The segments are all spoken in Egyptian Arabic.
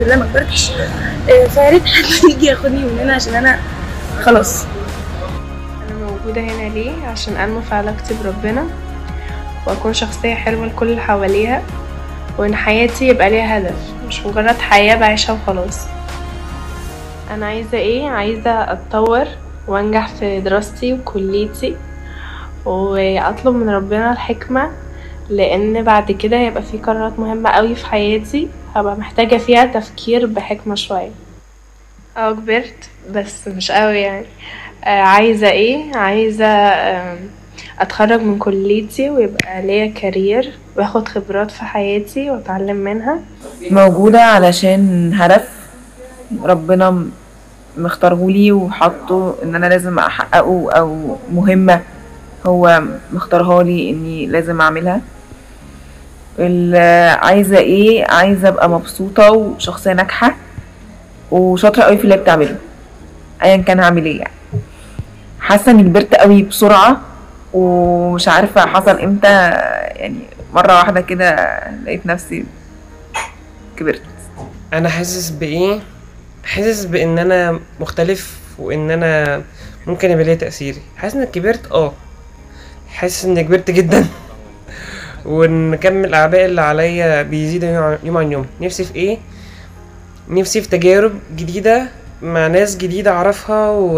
لا ما كبرتش آه، فيا ريت حد يجي ياخدني من هنا عشان انا خلاص أنا موجودة هنا ليه؟ عشان أنمو في علاقتي بربنا وأكون شخصية حلوة لكل اللي حواليها وإن حياتي يبقى ليها هدف مش مجرد حياة بعيشها وخلاص أنا عايزة إيه؟ عايزة أتطور وأنجح في دراستي وكليتي وأطلب من ربنا الحكمة لأن بعد كده هيبقى في قرارات مهمة قوي في حياتي هبقى محتاجة فيها تفكير بحكمة شوية اه كبرت بس مش قوي يعني آه، عايزة ايه عايزة آم، اتخرج من كليتي ويبقى ليا كارير واخد خبرات في حياتي واتعلم منها موجودة علشان هدف ربنا م- مختارهولي وحطه ان انا لازم احققه او مهمة هو مختارها لي اني لازم اعملها ال- عايزة ايه عايزة ابقى مبسوطة وشخصية ناجحة وشاطرة قوي في اللي بتعمله ايا كان هعمل ايه يعني حاسة اني كبرت قوي بسرعة ومش عارفة حصل امتى يعني مرة واحدة كده لقيت نفسي كبرت انا حاسس بايه حاسس بان انا مختلف وان انا ممكن يبقى ليا تاثير حاسس اني كبرت اه حاسس اني كبرت جدا وان كم الاعباء اللي عليا بيزيد يوم عن- يوم عن يوم نفسي في ايه نفسي في تجارب جديده مع ناس جديده اعرفها و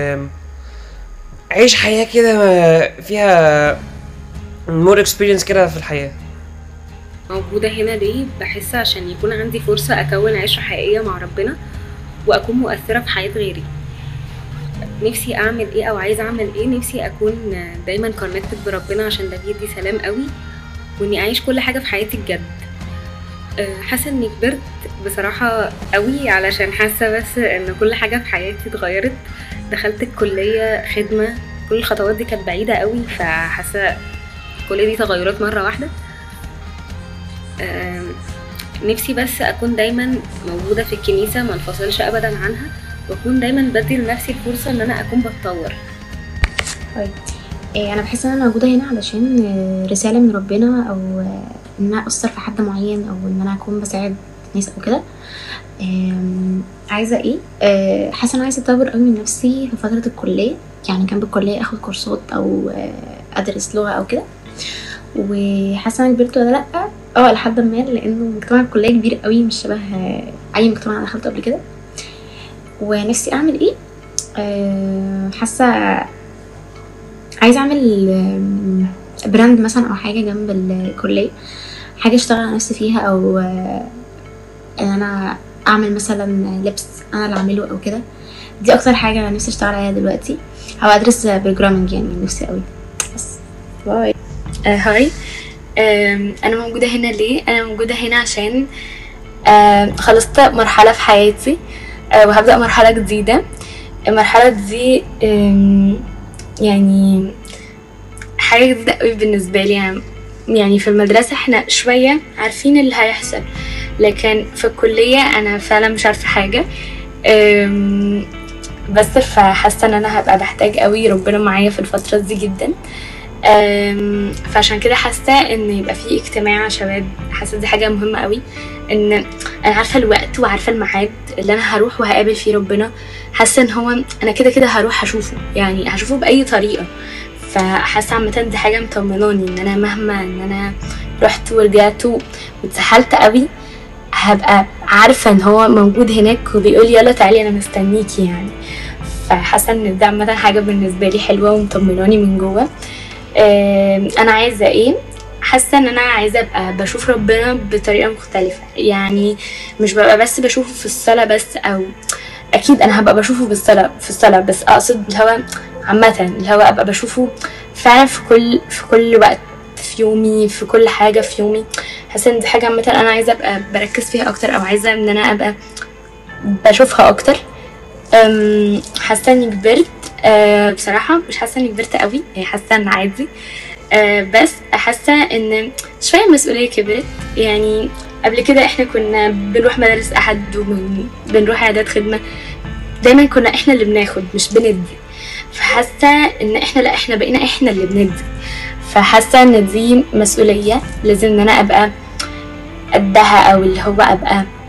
عيش حياه كده فيها مور اكسبيرينس كده في الحياه موجودة هنا ليه؟ بحس عشان يكون عندي فرصة أكون عشرة حقيقية مع ربنا وأكون مؤثرة في حياة غيري نفسي أعمل إيه أو عايزة أعمل إيه نفسي أكون دايما كونكتد بربنا عشان ده بيدي سلام قوي وإني أعيش كل حاجة في حياتي بجد أه، حاسة إني كبرت بصراحة قوي علشان حاسة بس إن كل حاجة في حياتي اتغيرت دخلت الكلية خدمة كل الخطوات دي كانت بعيدة قوي فحاسة كل دي تغيرات مرة واحدة آم، نفسي بس اكون دايما موجوده في الكنيسه ما انفصلش ابدا عنها واكون دايما بدي لنفسي الفرصه ان انا اكون بتطور إيه، انا بحس ان انا موجوده هنا علشان آه، رساله من ربنا او آه، ان انا اثر في حد معين او ان انا اكون بساعد ناس او كده آم، عايزه ايه آه، حاسه ان انا عايزه اطور قوي من نفسي في فتره الكليه يعني جنب الكليه اخد كورسات او آه، ادرس لغه او كده وحاسه انا كبرت ولا لا اه لحد ما لانه مجتمع الكليه كبير قوي مش شبه آه، اي مجتمع انا دخلته قبل كده ونفسي اعمل ايه آه، حاسه عايزه اعمل آم، براند مثلا او حاجه جنب الكليه حاجه اشتغل على نفسي فيها او آه، ان انا اعمل مثلا لبس انا اللي اعمله او كده دي اكتر حاجه انا نفسي اشتغل عليها دلوقتي او ادرس بروجرامنج يعني نفسي قوي بس باي آه هاي آم، انا موجوده هنا ليه انا موجوده هنا عشان آم، خلصت مرحله في حياتي آه، وهبدا مرحله جديده المرحله دي آم، يعني حاجه جديده قوي بالنسبه لي يعني يعني في المدرسه احنا شويه عارفين اللي هيحصل لكن في الكليه انا فعلا مش عارفه حاجه آم، بس فحاسه ان انا هبقى بحتاج قوي ربنا معايا في الفتره دي جدا أم، فعشان كده حاسه ان يبقى في اجتماع شباب حاسه دي حاجه مهمه قوي ان انا عارفه الوقت وعارفه الميعاد اللي انا هروح وهقابل فيه ربنا حاسه ان هو انا كده كده هروح اشوفه يعني هشوفه باي طريقه فحاسه عامه دي حاجه مطمناني ان انا مهما ان انا رحت ورجعت واتسحلت قوي هبقى عارفه ان هو موجود هناك وبيقول لي يلا تعالي انا مستنيكي يعني فحاسه ان ده عامه حاجه بالنسبه لي حلوه ومطمناني من جوه آم، انا عايزه ايه حاسه ان انا عايزه ابقى بشوف ربنا بطريقه مختلفه يعني مش ببقى بس بشوفه في الصلاه بس او اكيد انا هبقى بشوفه بالصلاه في الصلاه بس اقصد اللي هو عامه اللي هو ابقى بشوفه فعلا في كل في كل وقت في يومي في كل حاجه في يومي حاسه ان دي حاجه عامه انا عايزه ابقى بركز فيها اكتر او عايزه ان انا ابقى بشوفها اكتر أم، حاسه اني كبرت أه بصراحه مش حاسه اني كبرت قوي يعني حاسه ان عادي أه بس حاسه ان شويه المسؤوليه كبرت يعني قبل كده احنا كنا بنروح مدارس احد وبنروح عيادات خدمه دايما كنا احنا اللي بناخد مش بندي فحاسه ان احنا لا احنا بقينا احنا اللي بندي فحاسه ان دي مسؤوليه لازم ان انا ابقى قدها او اللي هو ابقى